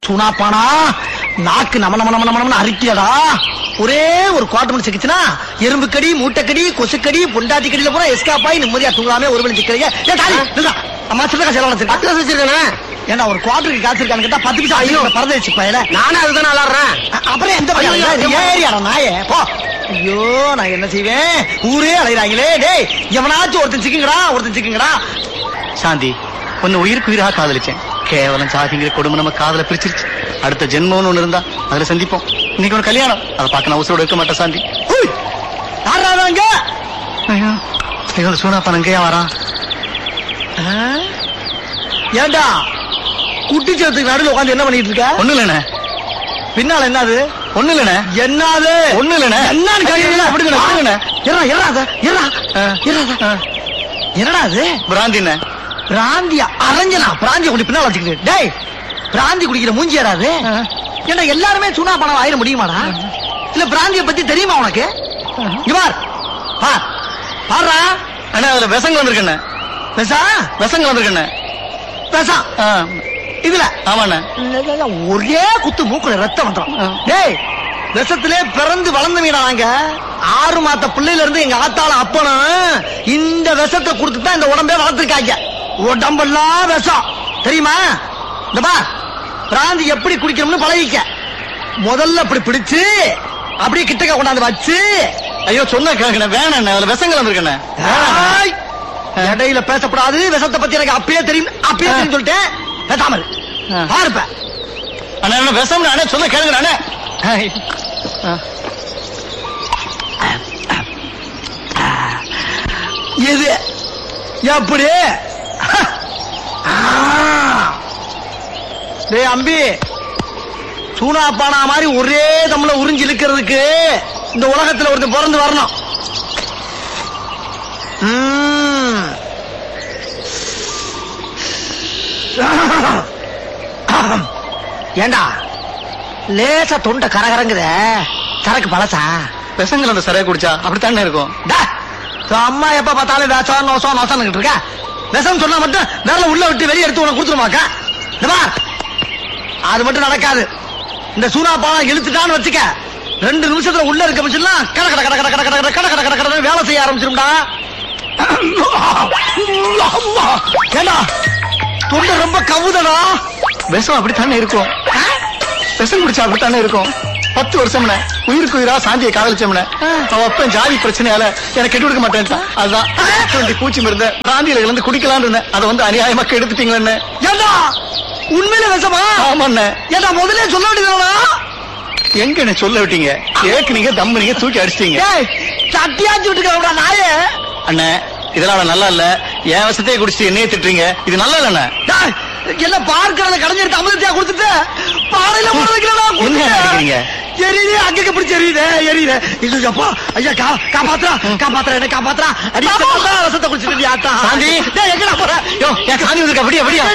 சுனாப்பானா நாக்கு நம நம நம நம அரிக்கியடா ஒரே ஒரு குவார்டர் மணி சிக்கிச்சுனா எறும்பு கடி மூட்டைக்கடி கொசுக்கடி பொண்டாட்டி கடியில பூரா எஸ்காப் ஆகி நிம்மதியா தூங்காம ஒரு மணி சிக்கிறீங்க ஏன் தாலி நில்லா. அம்மா சின்ன காசு எவ்வளவு வச்சிருக்கா? பத்து காசு வச்சிருக்கேனே ஏன்னா ஒரு குவார்டருக்கு காசு இருக்கான்னு கேட்டா பத்து பைசா ஐயோ பறந்து வச்சு பயல நானே அதுதான் விளாடுறேன் அப்புறம் எந்த பையன் ஐயோ, ஐயோ. ஏரியாடா நாயே போ ஐயோ நான் என்ன செய்வேன் ஊரே அலைகிறாங்களே டேய் எவனாச்சும் ஒருத்தன் சிக்குங்கடா ஒருத்தன் சிக்குங்கடா சாந்தி உன்னை உயிருக்கு உயிராக காதலிச்சேன் கேவலம் சாதிங்கிற கொடுமை நம்ம காதல பிரிச்சிருச்சு அடுத்த ஜென்மம்னு ஒண்ணு இருந்தா அதுல சந்திப்போம் இன்னைக்கு ஒரு கல்யாணம் அதை பார்க்க நான் உசுரோட இருக்க மாட்டேன் சாந்தி ஹுய், யார்றா அவன் அங்க ஐயோ ஐயோ சூனாப்பன் அங்கேயா வரான் ஆ? ஏண்டா குட்டிச்சத்துக்கு நடுவில் உட்காந்து என்ன பண்ணிட்டு இருக்க ஒண்ணு இல்லண்ணே பின்னால என்னது ஒண்ணு இல்லண்ணே என்னது ஒண்ணு இல்லண்ணே என்னன்னு கேக்குறீங்களா? விடுங்கண்ணே விடுங்கண்ணே இருடா, இருடா அத, இருடா, ஆ. இருடா அத. என்னடா அது பிராந்திண்ணே பிராந்தியா அரஞ்சனா பிராந்திய குடி பின்னால வச்சுக்கிட்டு டேய் பிராந்தி குடிக்கிற மூஞ்சி ஏறாது ஏண்டா எல்லாருமே சுனா பணம் ஆயிட முடியுமாடா இல்ல பிராந்திய பத்தி தெரியுமா உனக்கு இங்க பார் பார் பாருடா அண்ணா அதுல விசங்க வந்திருக்கண்ணே பேசா விசங்க வந்திருக்கண்ணே பேசா ஆ, இதுல ஆமாண்ணே ஒரே குத்து மூக்குல ரத்தம் வந்துடும் ஆ. டேய் விஷத்திலே பிறந்து வளர்ந்த மீனா நாங்க ஆறு மாத்த பிள்ளையில இருந்து எங்க ஆத்தால அப்பனும் இந்த விஷத்தை கொடுத்து தான் இந்த உடம்பே வளர்த்துருக்காங்க உடம்பெல்லாம் விஷம் தெரியுமா இந்த பா பிராந்தி எப்படி குடிக்கணும்னு பழகிக்க முதல்ல அப்படி பிடிச்சு அப்படியே கிட்டக்க கொண்டாந்து வச்சு ஐயோ சொன்ன கேட்கண்ணே வேணாண்ணே அதுல விசங்க வந்திருக்கண்ணே ஆய்! இடையில பேசக்கூடாது விஷத்தை பத்தி எனக்கு அப்பயே தெரியும் அப்பயே தெரியும் சொல்லிட்டேன் பேசாமல் ஆ. பாருப்ப அண்ணா அண்ணா விஷம் அண்ணே சொல்ல கேளுங்க அண்ணே இது எப்படி ஆ. டேய் அம்பி சூனா பானா மாதிரி ஒரே தம்ல உறிஞ்சு இழுக்கிறதுக்கு இந்த உலகத்துல ஒருத்தன் பிறந்து வரணும் ம். ஏண்டா லேசா தொண்டை கரகரங்குதே சரக்கு பழசா விசங்கள் அந்த சரியா குடிச்சா அப்படித்தானே இருக்கும் டா, உன் அம்மா எப்ப பார்த்தாலும் வேஷம் நோசம் நோசம் இருக்க விஷம் சொன்னா மட்டும் வேலை உள்ள விட்டு வெளியே எடுத்து உனக்கு கொடுத்துருமாக்கா இந்த பார், அது மட்டும் நடக்காது இந்த சூனா பாலம் இழுத்துட்டான்னு வச்சுக்க ரெண்டு நிமிஷத்துல உள்ள இருக்க மிஷின்லாம் கட கட கட கட கட கட கட கட கட கட வேலை செய்ய ஆரம்பிச்சிரும்டா ஏண்டா தொண்டை ரொம்ப கவுதடா விஷம் அப்படித்தானே இருக்கும் விஷம் குடிச்சா அப்படித்தானே இருக்கும் பத்து வருஷம்னே உயிருக்கு உயிரா சாந்தியை காதலிச்சோம்னே அவ அப்ப ஜாதி பிரச்சனையால எனக்கு கெட்டு கொடுக்க மாட்டேன்ட்டான் அதுதான் டுவெண்ட்டி பூச்சி மருந்த பிராந்தியில இருந்து குடிக்கலாம்னு இருந்தேன் அதை வந்து அநியாயமா கெடுத்துட்டீங்களே ஏண்டா உண்மையில விஷமா ஆமாண்ணே ஏண்டா முதல்ல சொல்ல வேண்டியதுடா எங்க என்ன சொல்ல விட்டீங்க ஏக்குனீங்க தம்பு நீங்க தூக்கி அடிச்சிட்டீங்க ஏய் சட்டியாச்சு விட்டுக்கிறா நாயே அண்ணே இதெல்லாம் நல்லா இல்ல என் விஷத்தையே குடிச்சிட்டு என்னையே திட்டுறீங்க இது நல்லா இல்லண்ணே டேய், எல்லாம் பார்க்கறத கடைஞ்சிருக்க அமிர்தத்தையா கொடுத்துட்டு பாறையில போட வைக்கிறடா என்ன நினைக்கிறீங்க? எரியுது அங்கங்க பிடிச்சி எரியுது எரியுது இல்ல அப்பா ஐயா கா காப்பாத்துறா காப்பாத்துறா என்ன காப்பாத்துறா அடி ரசத்தை குடிச்சிட்டு ஆத்தா சாந்தி. டேய் எங்கடா போற யோ என் சாந்தி வந்திருக்கா அப்படியே அப்படியே